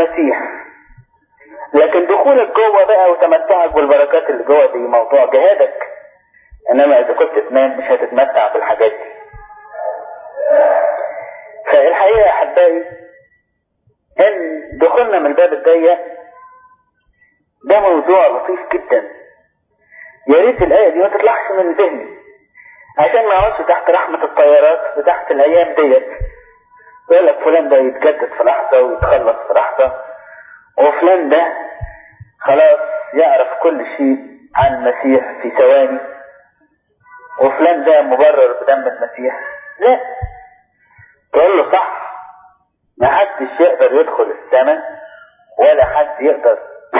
المسيح لكن دخولك جوه بقى وتمتعك بالبركات اللي جوه دي موضوع جهادك انما اذا كنت تنام مش هتتمتع بالحاجات دي فالحقيقه يا احبائي ان دخولنا من الباب الضيق ده موضوع لطيف جدا يا ريت الايه دي ما تطلعش من ذهني عشان ما اقعدش تحت رحمه الطيارات وتحت الايام ديت يقول لك فلان ده يتجدد في لحظه ويتخلص في لحظه وفلان ده خلاص يعرف كل شيء عن المسيح في ثواني وفلان ده مبرر بدم المسيح لا تقول له صح ما حدش يقدر يدخل السماء ولا حد يقدر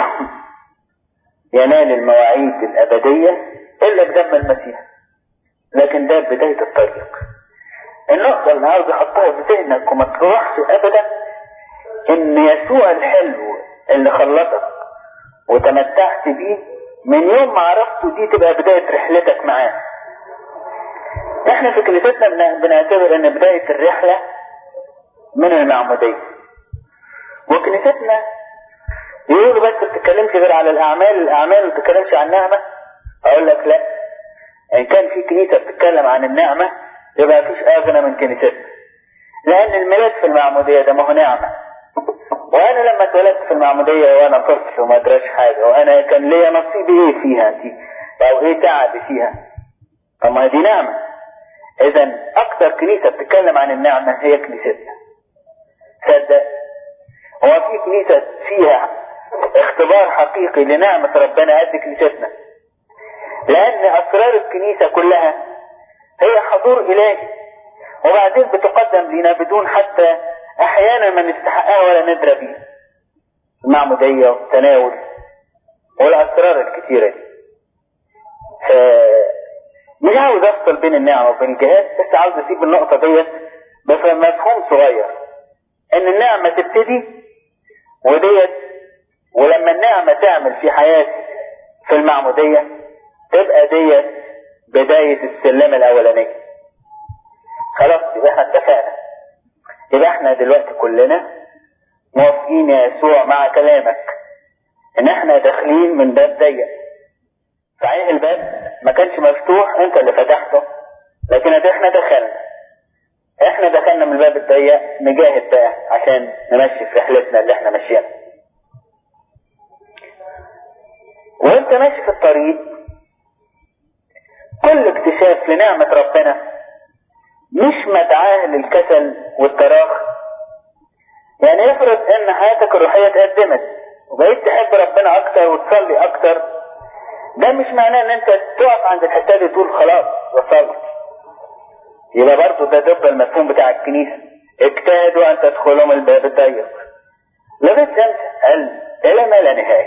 ينال المواعيد الأبدية إلا بدم المسيح لكن ده بداية الطريق النقطة اللي عاوز أحطها في ذهنك وما تروحش أبدا إن يسوع الحلو اللي خلصك وتمتعت بيه من يوم ما عرفته دي تبقى بداية رحلتك معاه احنا في كنيستنا بنعتبر ان بداية الرحلة من المعمودية وكنيستنا يقولوا بس بتتكلمش غير على الاعمال الاعمال ما بتتكلمش عن النعمة اقول لك لا ان كان في كنيسة بتتكلم عن النعمة يبقى مفيش اغنى من كنيستنا لان الميلاد في المعمودية ده ما هو نعمة وانا لما اتولدت في المعمودية وانا طفل وما ادراش حاجة وانا كان ليا نصيبي ايه فيها دي او ايه تعبي فيها طب ما دي نعمة اذا اكثر كنيسة بتتكلم عن النعمة هي كنيستنا صدق هو في كنيسة فيها اختبار حقيقي لنعمة ربنا قد كنيستنا لان اسرار الكنيسة كلها هي حضور الهي وبعدين بتقدم لنا بدون حتى احيانا ما نستحقها ولا ندرى بيها المعمودية والتناول والاسرار الكثيرة دي ف... مش عاوز افصل بين النعمة وبين الجهاد بس عاوز اسيب النقطة ديت بمفهوم صغير ان النعمة تبتدي وديت ولما النعمة تعمل في حياتي في المعمودية تبقى ديت بداية السلمة الاولانية خلاص يبقى احنا اتفقنا يبقى احنا دلوقتي كلنا موافقين يا يسوع مع كلامك ان احنا داخلين من باب ضيق صحيح الباب ما كانش مفتوح انت اللي فتحته لكن احنا دخلنا احنا دخلنا من الباب الضيق نجاهد بقى عشان نمشي في رحلتنا اللي احنا ماشيينها وانت ماشي في الطريق كل اكتشاف لنعمة ربنا مش مدعاه للكسل والتراخ يعني افرض ان حياتك الروحية اتقدمت وبقيت تحب ربنا اكتر وتصلي اكتر ده مش معناه ان انت تقف عند الحته دي تقول خلاص وصلت يبقى برضه ده ضد المفهوم بتاع الكنيسه اجتهدوا ان تدخلوا من الباب الضيق لغايه امتى؟ قال الى ما لا نهايه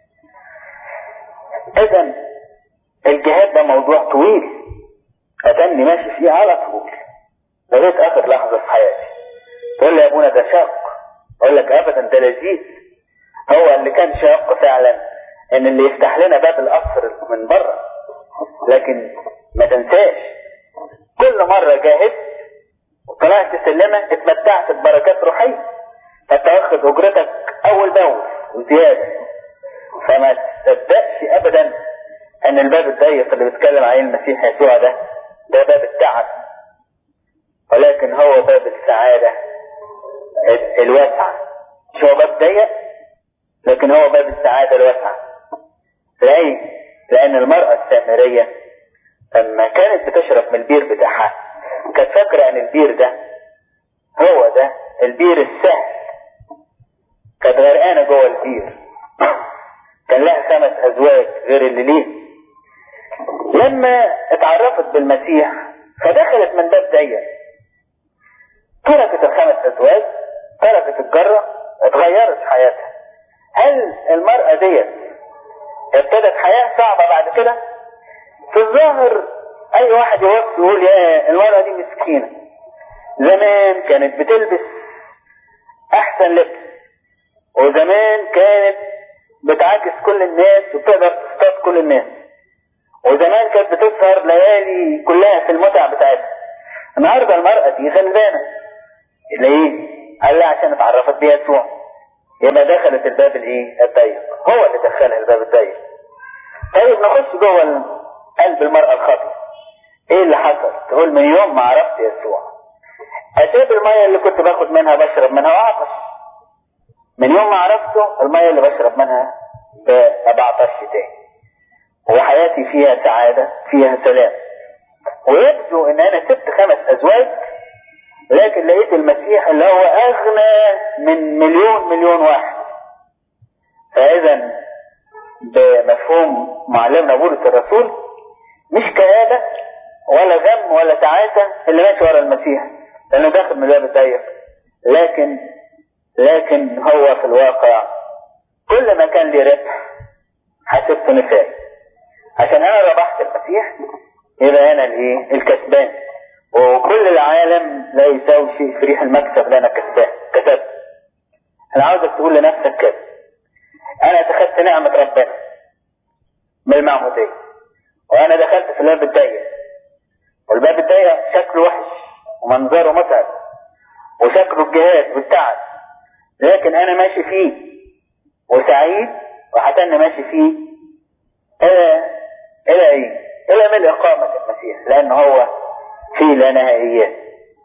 اذا الجهاد ده موضوع طويل اتني ماشي فيه على طول لغايه اخر لحظه في حياتي تقول لي يا ابونا ده شاق اقول لك ابدا ده لذيذ هو اللي كان شاق فعلا ان اللي يفتح لنا باب القصر من بره لكن ما تنساش كل مرة جاهدت وطلعت سلمة اتمتعت ببركات روحية فانت واخد اجرتك اول باول وزيادة فما تصدقش ابدا ان الباب الضيق اللي بيتكلم عليه المسيح يسوع ده ده باب التعب ولكن هو باب السعادة الواسعة مش هو باب ضيق لكن هو باب السعادة الواسعة ليه؟ لأن المرأة السامرية لما كانت بتشرب من البير بتاعها كانت فاكرة أن البير ده هو ده البير السهل كانت غرقانة جوه البير كان لها خمس أزواج غير اللي ليه لما اتعرفت بالمسيح فدخلت من باب ضيق تركت الخمس أزواج تركت الجرة اتغيرت حياتها هل المرأة ديت ابتدت حياة صعبة بعد كده في الظاهر اي واحد يوقف يقول يا المرأة دي مسكينة زمان كانت بتلبس احسن لبس وزمان كانت بتعاكس كل الناس وبتقدر تصطاد كل الناس وزمان كانت بتسهر ليالي كلها في المتع بتاعتها النهارده المرأة دي غلبانة ليه؟ قال لها عشان اتعرفت بيها يسوع يبقى دخلت الباب الايه الضيق هو اللي دخلها الباب الضيق طيب نخش جوه قلب المرأة الخاطئة ايه اللي حصل تقول من يوم ما عرفت يسوع اشرب المية اللي كنت باخد منها بشرب منها واعطش من يوم ما عرفته المية اللي بشرب منها ما بعطش تاني وحياتي فيها سعادة فيها سلام ويبدو ان انا سبت خمس ازواج لكن لقيت المسيح اللي هو اغنى من مليون مليون واحد فاذا بمفهوم معلمنا بولس الرسول مش كآبة ولا غم ولا تعاسة اللي ماشي ورا المسيح لانه داخل من الباب الضيق لكن لكن هو في الواقع كل ما كان لي ربح حسبته نفاق عشان انا ربحت المسيح يبقى انا الايه الكسبان وكل العالم لا يساوي شيء في ريح المكسب اللي انا كسبان كسبت انا عاوزك تقول لنفسك كده انا اتخذت نعمة ربنا من المعمودية وانا دخلت في الباب الضيق والباب الضيق شكله وحش ومنظره متعب وشكله الجهاد والتعب لكن انا ماشي فيه وسعيد وحتى ماشي فيه الى الى ايه الى ملء اقامة المسيح لان هو في لا نهائيات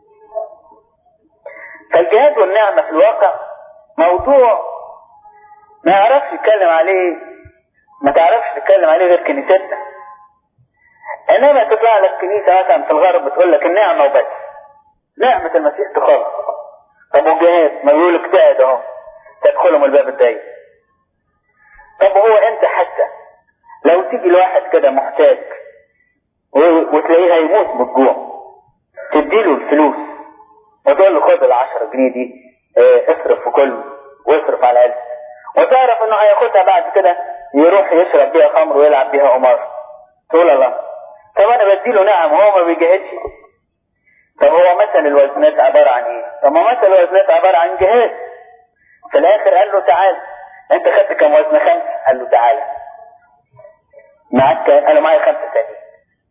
فالجهاد والنعمة في الواقع موضوع ما يعرفش يتكلم عليه ما تعرفش تتكلم عليه غير كنيستنا انما تطلع لك كنيسة مثلا في الغرب بتقول لك النعمة وبس نعمة المسيح تخلص طب والجهاد ما يقول لك اجتهد اهو تدخلهم الباب الضيق طب هو انت حتى لو تيجي لواحد كده محتاج وتلاقيه هيموت بالجوع تديله الفلوس وتقول له خد العشرة جنيه دي اه اصرف في كل واصرف على الألف وتعرف انه هياخدها بعد كده يروح يشرب بيها خمر ويلعب بيها قمار تقول الله طب انا بديله نعم وهو ما بيجاهدش طب هو مثل الوزنات عبارة عن ايه طب ما مثل الوزنات عبارة عن جهاد في الاخر قال له تعال انت خدت كم وزن خمسة قال له تعالى معاك قال له معايا خمسة تاني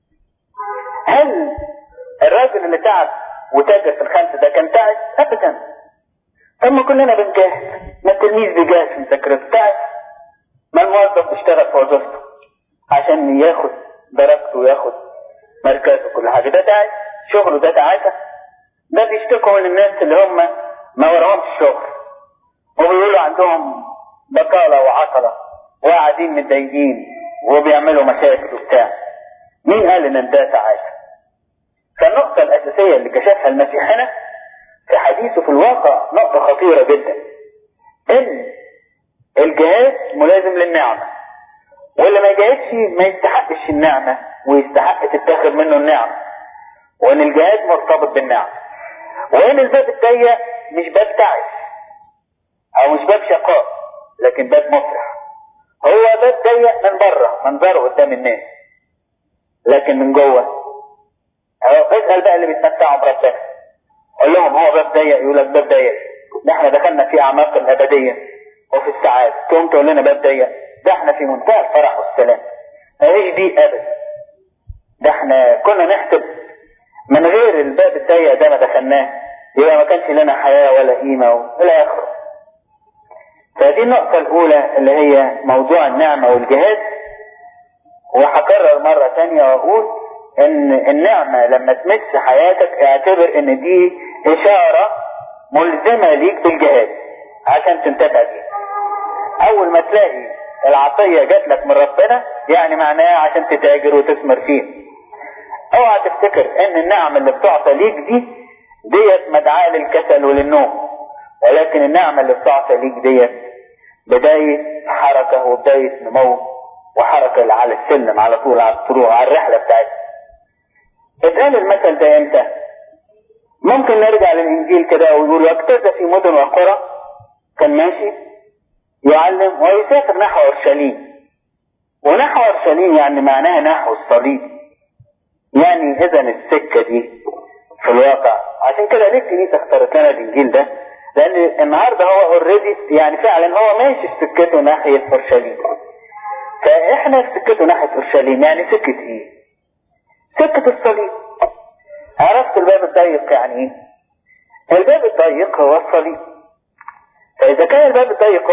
هل الراجل اللي تعب وتاجر في الخمسة ده كان تعب ابدا طب ما كلنا بنجاهد ما التلميذ بيجاهد في مذاكرته تعب ما الموظف بيشتغل في وظيفته عشان ياخد درجته وياخد مركزه وكل حاجة ده تعب شغله ده تعاسة ده بيشتكوا من الناس اللي هم ما وراهمش شغل وبيقولوا عندهم بطالة وعطلة وقاعدين متضايقين وبيعملوا مشاكل وبتاع مين قال ان ده تعاسة فالنقطة الأساسية اللي كشفها المسيح هنا في حديثه في الواقع نقطة خطيرة جدا ان الجهاد ملازم للنعمة واللي ما يجاهدش ما يستحقش النعمة ويستحق تتاخد منه النعمة وان الجهاد مرتبط بالنعمة وان الباب الضيق مش باب تعس او مش باب شقاء لكن باب مفرح هو باب ضيق من بره منظره قدام الناس لكن من جوه اسال بقى اللي بيتمتعوا بربنا قول لهم هو باب ضيق يقول لك باب ضيق ده احنا دخلنا في اعماق الابديه وفي السعاده تقوم تقول لنا باب ضيق ده احنا في منتهى الفرح والسلام ماليش دي ابدا ده احنا كنا نحسب من غير الباب الضيق ده ما دخلناه يبقى ما كانش لنا حياه ولا قيمه ولا اخره فدي النقطة الأولى اللي هي موضوع النعمة والجهاد وهكرر مرة تانية وأقول إن النعمة لما تمس حياتك اعتبر إن دي إشارة ملزمة ليك بالجهاد عشان تنتفع بيها. أول ما تلاقي العطية جات لك من ربنا يعني معناها عشان تتاجر وتثمر فيه. اوعى تفتكر إن النعمة اللي بتعطى ليك دي ديت مدعاة للكسل وللنوم ولكن النعمة اللي بتعطى ليك ديت بداية حركة وبداية نمو وحركة على السلم على طول على الطلوع على الرحلة بتاعتنا اتقال المثل ده امتى ممكن نرجع للانجيل كده ويقول واجتاز في مدن وقرى كان ماشي يعلم ويسافر نحو اورشليم ونحو اورشليم يعني معناها نحو الصليب يعني اذا السكة دي في الواقع عشان كده ليه الكنيسة اختارت لنا الانجيل ده لان النهارده هو اوريدي يعني فعلا هو ماشي في سكته ناحيه اورشليم فاحنا في سكته ناحيه اورشليم يعني سكه ايه؟ سكه الصليب عرفت الباب الضيق يعني ايه؟ الباب الضيق هو الصليب فإذا كان الباب الضيق